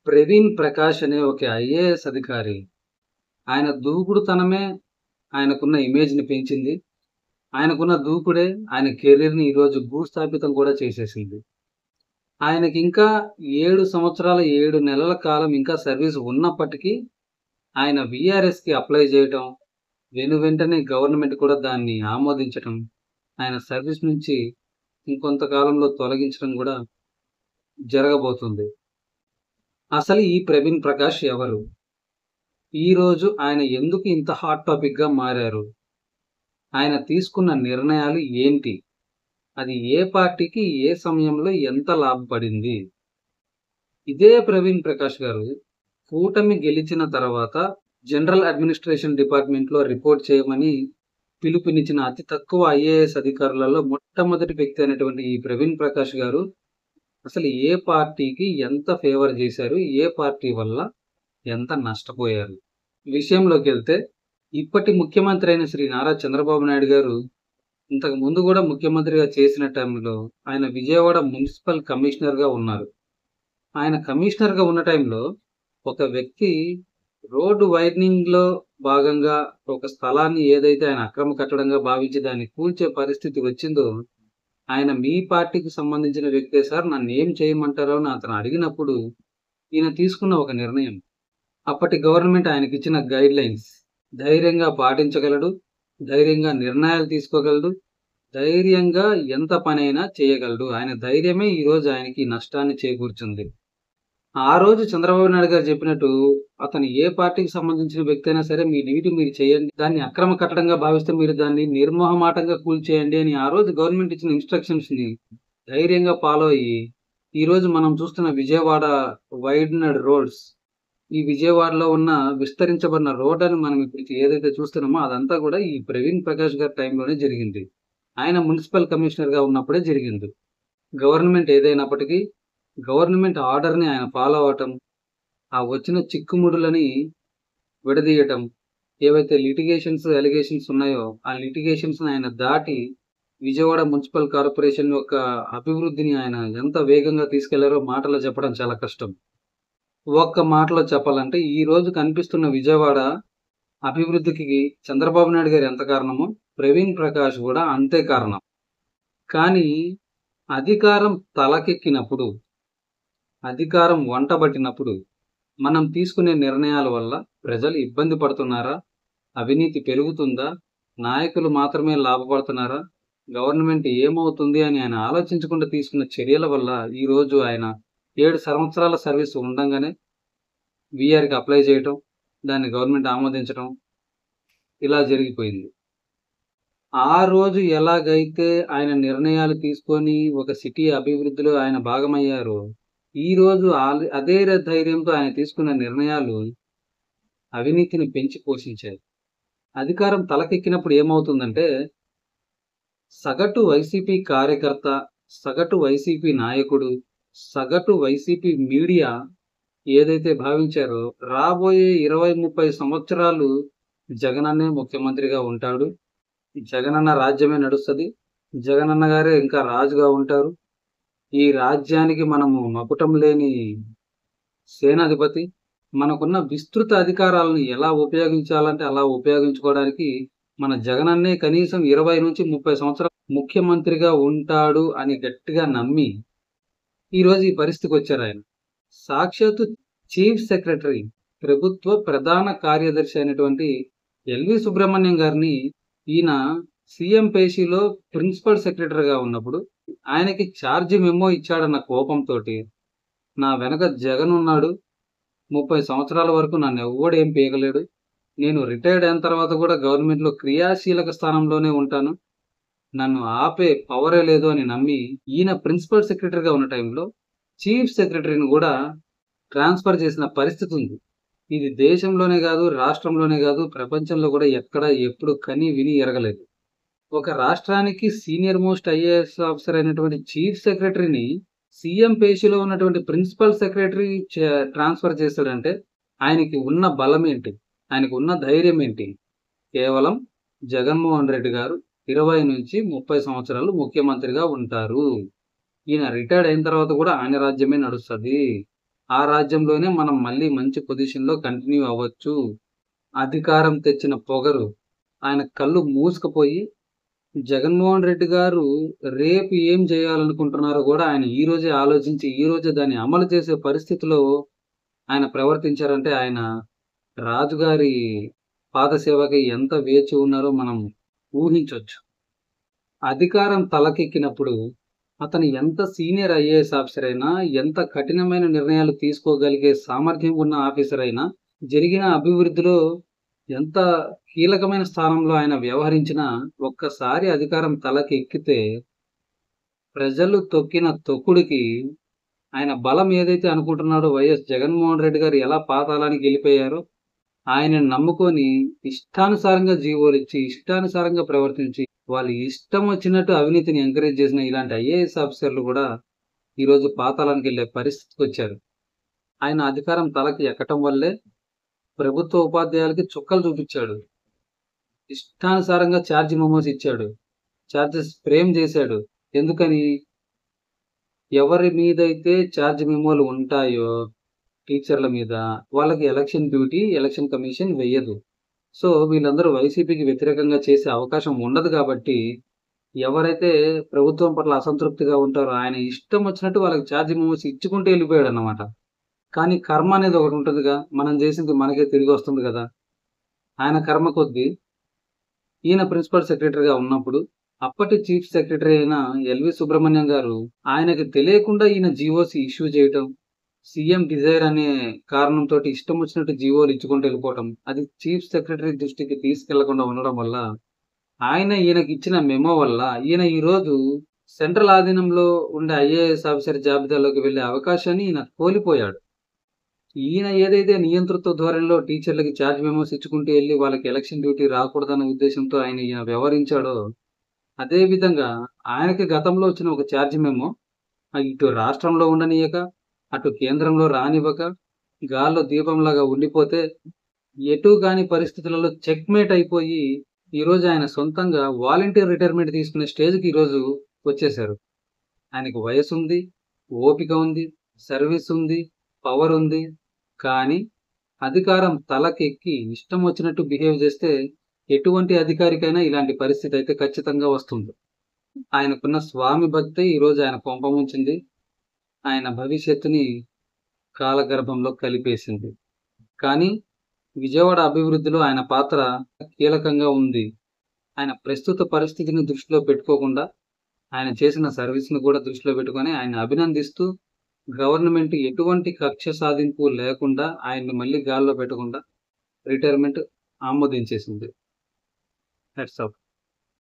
ప్రవీణ్ ప్రకాష్ అనే ఒక ఐఏఎస్ అధికారి ఆయన దూకుడుతనమే ఆయనకున్న ఇమేజ్ని పెంచింది ఆయనకున్న దూకుడే ఆయన కెరీర్ని ఈరోజు భూస్థాపితం కూడా చేసేసింది ఆయనకి ఇంకా ఏడు సంవత్సరాల ఏడు నెలల కాలం ఇంకా సర్వీస్ ఉన్నప్పటికీ ఆయన విఆర్ఎస్కి అప్లై చేయటం వెను వెంటనే గవర్నమెంట్ కూడా దాన్ని ఆమోదించటం ఆయన సర్వీస్ నుంచి ఇంకొంతకాలంలో తొలగించడం కూడా జరగబోతుంది అసలు ఈ ప్రవీణ్ ప్రకాష్ ఎవరు ఈరోజు ఆయన ఎందుకు ఇంత హాట్ టాపిక్గా మారారు ఆయన తీసుకున్న నిర్ణయాలు ఏంటి అది ఏ పార్టీకి ఏ సమయంలో ఎంత లాభపడింది ఇదే ప్రవీణ్ ప్రకాష్ గారు కూటమి గెలిచిన తర్వాత జనరల్ అడ్మినిస్ట్రేషన్ డిపార్ట్మెంట్లో రిపోర్ట్ చేయమని పిలుపునిచ్చిన అతి తక్కువ ఐఏఎస్ అధికారులలో మొట్టమొదటి వ్యక్తి అయినటువంటి ఈ ప్రవీణ్ ప్రకాష్ గారు అసలు ఏ పార్టీకి ఎంత ఫేవర్ చేశారు ఏ పార్టీ వల్ల ఎంత నష్టపోయారు విషయంలోకి వెళ్తే ఇప్పటి ముఖ్యమంత్రి అయిన శ్రీ నారా చంద్రబాబు నాయుడు గారు ఇంతకు ముందు కూడా ముఖ్యమంత్రిగా చేసిన టైంలో ఆయన విజయవాడ మున్సిపల్ కమిషనర్గా ఉన్నారు ఆయన కమిషనర్గా ఉన్న టైంలో ఒక వ్యక్తి రోడ్డు వైడనింగ్లో భాగంగా ఒక స్థలాన్ని ఏదైతే ఆయన అక్రమ కట్టడంగా భావించి దాన్ని కూల్చే పరిస్థితి వచ్చిందో ఆయన మీ పార్టీకి సంబంధించిన వ్యక్తే సార్ నన్ను ఏం చేయమంటారో అని అతను అడిగినప్పుడు ఈయన తీసుకున్న ఒక నిర్ణయం అప్పటి గవర్నమెంట్ ఆయనకి ఇచ్చిన గైడ్ లైన్స్ ధైర్యంగా పాటించగలడు ధైర్యంగా నిర్ణయాలు తీసుకోగలడు ధైర్యంగా ఎంత పనైనా చేయగలడు ఆయన ధైర్యమే ఈరోజు ఆయనకి నష్టాన్ని చేకూర్చుంది ఆ రోజు చంద్రబాబు నాయుడు గారు చెప్పినట్టు అతను ఏ పార్టీకి సంబంధించిన వ్యక్తి అయినా సరే మీ డ్యూటీ మీరు చేయండి దాన్ని అక్రమ కట్టడంగా భావిస్తే మీరు దాన్ని నిర్మోహమాటంగా కూల్చేయండి అని ఆ రోజు గవర్నమెంట్ ఇచ్చిన ఇన్స్ట్రక్షన్స్ ని ధైర్యంగా ఫాలో అయ్యి ఈ రోజు మనం చూస్తున్న విజయవాడ వైడ్నడ్ రోడ్స్ ఈ విజయవాడలో ఉన్న విస్తరించబడిన రోడ్ అని మనం ఇప్పుడు ఏదైతే చూస్తున్నామో అదంతా కూడా ఈ ప్రవీణ్ ప్రకాష్ గారి టైంలోనే జరిగింది ఆయన మున్సిపల్ కమిషనర్ గా ఉన్నప్పుడే జరిగింది గవర్నమెంట్ ఏదైనప్పటికీ గవర్నమెంట్ ఆర్డర్ని ఆయన ఫాలో అవటం ఆ వచ్చిన చిక్కుముడులని విడదీయటం ఏవైతే లిటిగేషన్స్ ఎలిగేషన్స్ ఉన్నాయో ఆ లిటిగేషన్స్ ఆయన దాటి విజయవాడ మున్సిపల్ కార్పొరేషన్ యొక్క అభివృద్ధిని ఆయన ఎంత వేగంగా తీసుకెళ్లారో మాటలో చెప్పడం చాలా కష్టం ఒక్క మాటలో చెప్పాలంటే ఈ రోజు కనిపిస్తున్న విజయవాడ అభివృద్ధికి చంద్రబాబు నాయుడు గారు ఎంత కారణమో ప్రవీణ్ ప్రకాష్ కూడా అంతే కారణం కానీ అధికారం తలకెక్కినప్పుడు అధికారం వంటబట్టినప్పుడు మనం తీసుకునే నిర్ణయాల వల్ల ప్రజలు ఇబ్బంది పడుతున్నారా అవినీతి పెరుగుతుందా నాయకులు మాత్రమే లాభపడుతున్నారా గవర్నమెంట్ ఏమవుతుంది అని ఆయన ఆలోచించకుండా తీసుకున్న చర్యల వల్ల ఈరోజు ఆయన ఏడు సంవత్సరాల సర్వీస్ ఉండంగానే విఆర్కి అప్లై చేయటం దాన్ని గవర్నమెంట్ ఆమోదించడం ఇలా జరిగిపోయింది ఆ రోజు ఎలాగైతే ఆయన నిర్ణయాలు తీసుకొని ఒక సిటీ అభివృద్ధిలో ఆయన భాగమయ్యారో ఈ రోజు అదే ధైర్యంతో ఆయన తీసుకున్న నిర్ణయాలు అవినీతిని పెంచి పోషించాయి అధికారం తలకెక్కినప్పుడు ఏమవుతుందంటే సగటు వైసీపీ కార్యకర్త సగటు వైసీపీ నాయకుడు సగటు వైసీపీ మీడియా ఏదైతే భావించారో రాబోయే ఇరవై ముప్పై సంవత్సరాలు జగనన్నే ముఖ్యమంత్రిగా ఉంటాడు జగనన్న రాజ్యమే నడుస్తుంది జగనన్న గారే ఇంకా రాజుగా ఉంటారు ఈ రాజ్యానికి మనము మకుటం లేని సేనాధిపతి మనకున్న విస్తృత అధికారాలను ఎలా ఉపయోగించాలంటే అలా ఉపయోగించుకోవడానికి మన జగనన్నే కనీసం ఇరవై నుంచి ముప్పై సంవత్సరాలు ముఖ్యమంత్రిగా ఉంటాడు అని గట్టిగా నమ్మి ఈరోజు ఈ పరిస్థితికి వచ్చారు ఆయన సాక్షాత్తు చీఫ్ సెక్రటరీ ప్రభుత్వ ప్రధాన కార్యదర్శి అయినటువంటి ఎల్వి సుబ్రహ్మణ్యం గారిని ఈయన సీఎం పేషీలో ప్రిన్సిపల్ సెక్రటరీగా ఉన్నప్పుడు ఆయనకి ఛార్జ్ మెమో ఇచ్చాడన్న కోపంతో నా వెనక జగన్ ఉన్నాడు ముప్పై సంవత్సరాల వరకు నన్ను ఎవ్వడు ఏం పీయగలేడు నేను రిటైర్డ్ అయిన తర్వాత కూడా గవర్నమెంట్లో క్రియాశీలక స్థానంలోనే ఉంటాను నన్ను ఆపే పవరే లేదు అని నమ్మి ఈయన ప్రిన్సిపల్ సెక్రటరీగా ఉన్న టైంలో చీఫ్ సెక్రటరీని కూడా ట్రాన్స్ఫర్ చేసిన పరిస్థితి ఉంది ఇది దేశంలోనే కాదు రాష్ట్రంలోనే కాదు ప్రపంచంలో కూడా ఎక్కడ ఎప్పుడు కని విని ఎరగలేదు ఒక రాష్ట్రానికి సీనియర్ మోస్ట్ ఐఏఎస్ ఆఫీసర్ అయినటువంటి చీఫ్ సెక్రటరీని సీఎం పేషీలో ఉన్నటువంటి ప్రిన్సిపల్ సెక్రటరీ ట్రాన్స్ఫర్ చేస్తాడంటే ఆయనకి ఉన్న బలం ఏంటి ఆయనకు ఉన్న ధైర్యం ఏంటి కేవలం జగన్మోహన్ రెడ్డి గారు ఇరవై నుంచి ముప్పై సంవత్సరాలు ముఖ్యమంత్రిగా ఉంటారు ఈయన రిటైర్డ్ అయిన తర్వాత కూడా ఆయన రాజ్యమే నడుస్తుంది ఆ రాజ్యంలోనే మనం మళ్ళీ మంచి పొజిషన్‌లో కంటిన్యూ అవ్వచ్చు. అధికారం తెచ్చిన పొగరు ఆయన కళ్ళు మూసుకుపోయి జగన్మోహన్ రెడ్డి గారు రేపు ఏం చేయాలనుకుంటున్నారో కూడా ఆయన ఈ రోజే ఆలోచించి, ఈ రోజే దాన్ని అమలు చేసే పరిస్థితిలో ఆయన ప్రవర్తించారంటే ఆయన రాజుగారి పాదసేవకి ఎంత వేచి ఉన్నారో మనం ఊహించొచ్చు. అధికారం తలకెక్కినప్పుడు అతను ఎంత సీనియర్ ఐఏఎస్ ఆఫీసర్ అయినా, ఎంత కఠినమైన నిర్ణయాలు తీసుకోగలిగే సామర్థ్యం ఉన్న ఆఫీసర్ అయినా, జరిగిన అభివృద్ధిలో ఎంత కీలకమైన స్థానంలో ఆయన వ్యవహరించినా, ఒక్కసారి అధికారం తలకెక్కితే ప్రజలు తొక్కిన తొక్కుడికి ఆయన బలం ఏదైతే అనుకుంటున్నాడో వైఎస్ జగన్మోహన్ రెడ్డి గారు ఎలా పాతాళానికి వెళ్ళిపోయారో, ఆయనను నమ్ముకొని ఇష్టానుసారంగా జీవోలిచ్చి, ఇష్టానుసారంగా ప్రవర్తించి, వాళ్ళు ఇష్టం వచ్చినట్టు అవినీతిని ఎంకరేజ్ చేసిన ఇలాంటి ఐఏఎస్ ఆఫీసర్లు కూడా ఈరోజు పాతాళానికి వెళ్ళే పరిస్థితికొచ్చారు. ఆయన అధికారం తలకి ఎక్కటం వల్లే ప్రభుత్వ ఉపాధ్యాయులకి చుక్కలు చూపిచ్చాడు. ఇష్టానుసారంగా ఛార్జ్ మెమోస్ ఇచ్చాడు. ఛార్జెస్ ఫ్రేమ్ చేశాడు. ఎందుకని? ఎవరి మీదైతే ఛార్జ్ మెమోలు ఉంటాయో టీచర్ల మీద, వాళ్ళకి ఎలక్షన్ డ్యూటీ ఎలక్షన్ కమిషన్ వెయ్యదు. సో, వీళ్ళందరూ వైసీపీకి వ్యతిరేకంగా చేసే అవకాశం ఉండదు కాబట్టి, ఎవరైతే ప్రభుత్వం పట్ల అసంతృప్తిగా ఉంటారో ఆయన ఇష్టం వచ్చినట్టు వాళ్ళకి ఛార్జ్ మెమోస్ ఇచ్చుకుంటూ వెళ్ళిపోయాడన్నమాట. కానీ కర్మ అనేది ఒకటి ఉంటదిగా. మనం చేసింది మనకే తిరిగి వస్తుంది కదా! ఆయన కర్మ కొద్దీ ఈయన ప్రిన్సిపల్ సెక్రటరీగా ఉన్నప్పుడు అప్పటి చీఫ్ సెక్రటరీ అయిన ఎల్వి సుబ్రహ్మణ్యం గారు ఆయనకి తెలియకుండా ఈయన జీవోస్ ఇష్యూ చేయటం, సీఎం డిజైర్ అనే కారణంతోటి ఇష్టం వచ్చినట్టు జీవోలు ఇచ్చుకుంటూ వెళ్ళిపోవటం, అది చీఫ్ సెక్రటరీ దృష్టికి తీసుకెళ్లకుండా ఉండడం వల్ల, ఆయన ఈయనకి ఇచ్చిన మెమో వల్ల ఈయన ఈరోజు సెంట్రల్ ఆధీనంలో ఉండే ఐఏఎస్ ఆఫీసర్ జాబితాలోకి వెళ్ళే అవకాశాన్ని ఈయన కోల్పోయాడు. ఈయన ఏదైతే నియంతృత్వ ధోరణిలో టీచర్లకి ఛార్జ్ మెమోస్ ఇచ్చుకుంటూ వెళ్లి వాళ్ళకి ఎలక్షన్ డ్యూటీ రాకూడదన్న ఉద్దేశంతో ఆయన ఈయన వ్యవహరించాడో, అదే విధంగా ఆయనకి గతంలో వచ్చిన ఒక ఛార్జ్ మెమో ఇటు రాష్ట్రంలో ఉండనీయక, అటు కేంద్రంలో రానివ్వక, గాల్లో దీపంలాగా ఉండిపోతే, ఎటూ కాని పరిస్థితులలో చెక్‌మేట్ అయిపోయి, ఈరోజు ఆయన సొంతంగా వాలంటీర్ రిటైర్మెంట్ తీసుకునే స్టేజ్‌కి ఈరోజు వచ్చేశారు. ఆయనకి వయసుంది, ఓపిక ఉంది, సర్వీస్ ఉంది, పవర్ ఉంది. కానీ అధికారం తలకెక్కి ఇష్టం వచ్చినట్టు బిహేవ్ చేస్తే ఎటువంటి అధికారికైనా ఇలాంటి పరిస్థితి అయితే ఖచ్చితంగా వస్తుంది. ఆయనకున్న స్వామి భక్తే ఈరోజు ఆయన కొంపముంచింది. ఆయన భవిష్యత్తుని కాలగర్భంలో కలిపేసింది. కానీ విజయవాడ అభివృద్ధిలో ఆయన పాత్ర కీలకంగా ఉంది. ఆయన ప్రస్తుత పరిస్థితిని దృష్టిలో పెట్టుకోకుండా, ఆయన చేసిన సర్వీస్‌ని కూడా దృష్టిలో పెట్టుకొని ఆయన్ని అభినందిస్తూ, గవర్నమెంట్ ఎటువంటి కక్ష సాధింపు లేకుండా ఆయన్ని మళ్ళీ గాల్లో పెట్టకుండా రిటైర్మెంట్ ఆమోదించేసింది. Hots of.